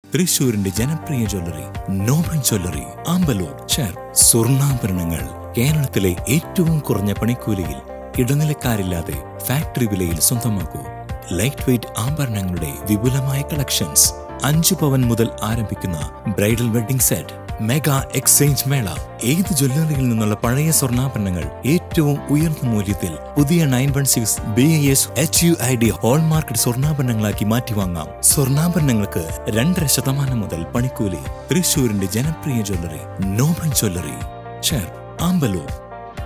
തൃശൂരിന്റെ ജനപ്രിയ jewellery നോബൻ jewellery Amballur ചേർ സ്വർണ്ണാഭരണങ്ങൾ കേരളത്തിലെ ഏറ്റവും കുറഞ്ഞ പണിക്കൂലിയിൽ ഇടനിലക്കാരില്ലാതെ ഫാക്ടറി വിലയിൽ സ്വന്തമാക്കൂ ലൈറ്റ് വെയ്റ്റ് ആഭരണങ്ങളുടെ വിപുലമായ കളക്ഷൻസ് അഞ്ചു പവൻ മുതൽ ആരംഭിക്കുന്ന bridal wedding set mega exchange mela ഏത് ജ്വല്ലറിയിൽ നിന്നുള്ള പഴയ സ്വർണ്ണാഭരണങ്ങൾ ഏറ്റവും ഉയർന്ന മൂല്യത്തിൽ പുതിയ nine one six B S H U I D hallmarked സ്വർണ്ണാഭരണങ്ങളാക്കി മാറ്റി വാങ്ങാം സ്വർണ്ണാഭരണങ്ങൾക്ക് രണ്ടര ശതമാനം മുതൽ പണിക്കൂലി തൃശൂരിന്റെ ജനപ്രിയ ജ്വല്ലറി നോബൻ ജ്വല്ലറി ചേർ ആമ്പലൂർ